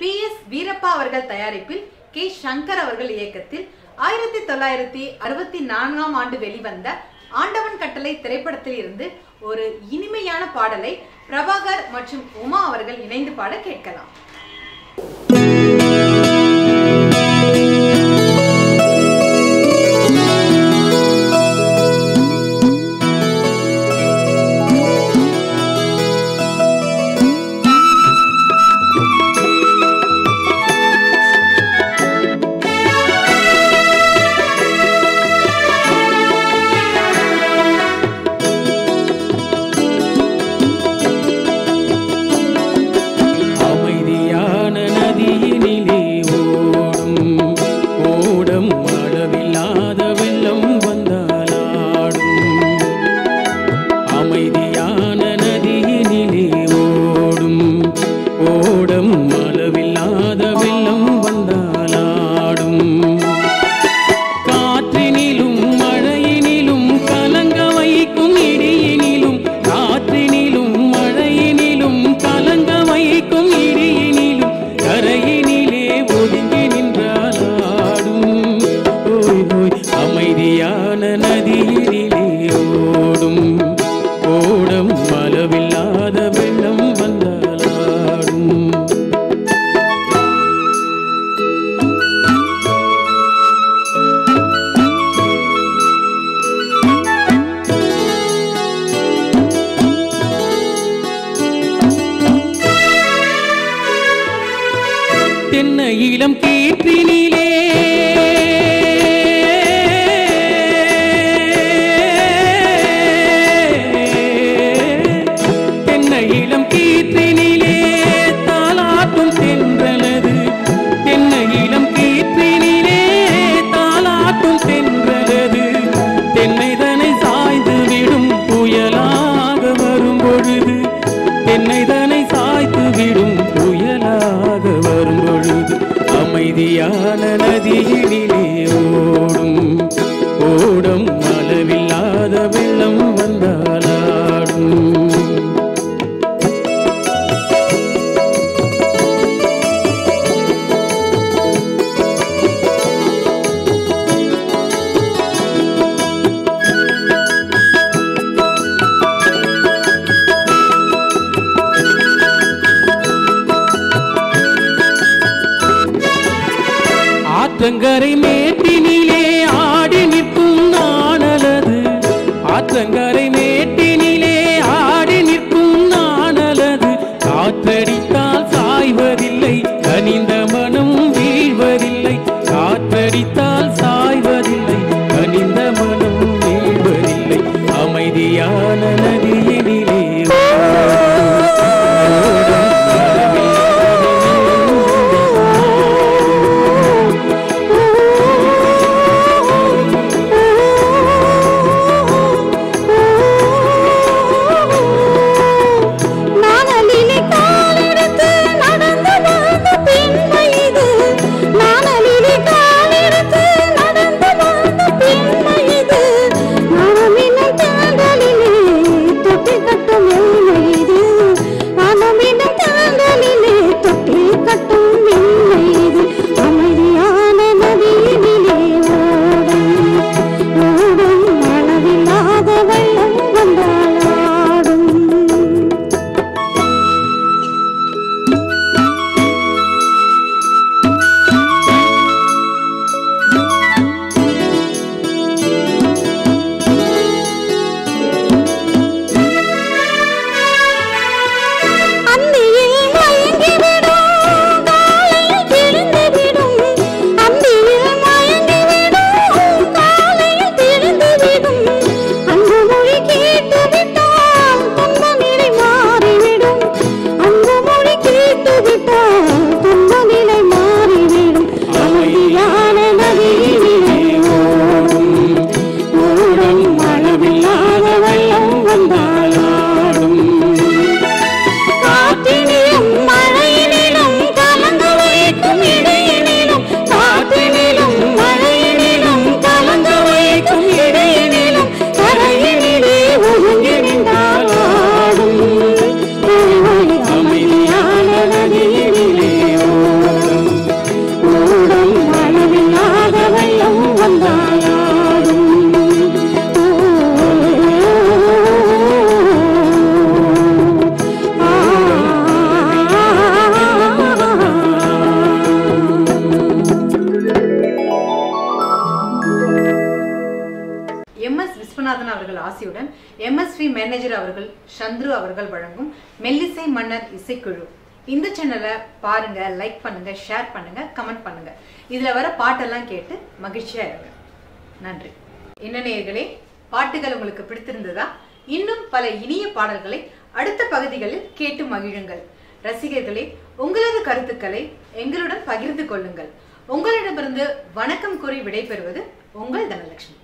B S Veerappa அவர்கள் தயாரிப்பில் K Shankar அவர்கள் இயக்கத்தில் ஆயிரத்தி தொள்ளாயிரத்தி அறுபத்தி நான்காம் ஆண்டு வெளிவந்த ஆண்டவன் கட்டளை திரைப்படத்தில் இருந்து ஒரு இனிமையான பாடலை பிரபாகர் மற்றும் உமா அவர்கள் இணைந்து பாட கேட்கலாம் அமைதியான நதியினிலே ஓடும் ஓடம் அளவில்லாத வெள்ளம் வந்தாலாடும் அமைதியான நதியினிலே ஓடும் ஓடம் அளவில்லாத வெள்ளம் வந்தாலாடும் காற்றினிலும் மழையினிலும் கலங்க வைக்கும் இடியினிலும் காற்றினிலும் மழையினிலும் கலங்க வைக்கும் இடியினிலும் கரையினிலே ஒதுங்கி நின்றாலாடும் ஓய் ஓய் அமைதியான நதியினிலே ஓடும் ஓடம் அளவில்லாத வெள்ளம் வந்தாலாடும் தென்னை இளம் கீற்றினிலே தென்னை இளம் கீற்றினிலே தாலாட்டும் தென்றலது தென்னை இளம் கீற்றினிலே தாலாட்டும் தென்றலது தென்னைதனை சாய்ந்து விடும் புயலாக வரும் பொழுது தென்னைதனை சாய்த்து விடும் புயலாக வரும் பொழுது அமைதியான நதியினிலே ஓடும் ஓடும் அளவில்லாத வெள்ளம் வந்தாலாடும் ஆற்றங்கரை மேட்டினிலே ஆடி நிற்கும் நாணலது ஆற்றங்கரை மேட்டினிலே ஆடி நிற்கும் நாணலது காற்றடித்தால் சாய்வதில்லை கனிந்த மனம் வீழ்வதில்லை காற்றடித்தால் சாய்வதில்லை கனிந்த மனம் வீழ்வதில்லை அமைதியான நதியினிலே ஓடும் மேனேஜர் அவர்கள் சந்துரு அவர்கள் வழங்கும் மெல்லிசை மன்னர் இசைக்குழு இந்த சேனலை பாருங்க லைக் பண்ணுங்க ஷேர் பண்ணுங்க கமெண்ட் பண்ணுங்க இதுல வர பாட்டெல்லாம் கேட்டு மகிழ்ச்சியா இருங்க நன்றி என்ன நேயர்களே பாட்டுகள் உங்களுக்கு பிடித்திருந்ததா இன்னும் பல இனிய பாடல்களை அடுத்த பகுதிகளில் கேட்டு மகிழுங்கள் ரசிகர்களே உங்களது கருத்துக்களை எங்களுடன் பகிர்ந்து கொள்ளுங்கள் உங்களிடமிருந்து வணக்கம் கூறி விடைபெறுவது உங்கள் தனலட்சுமி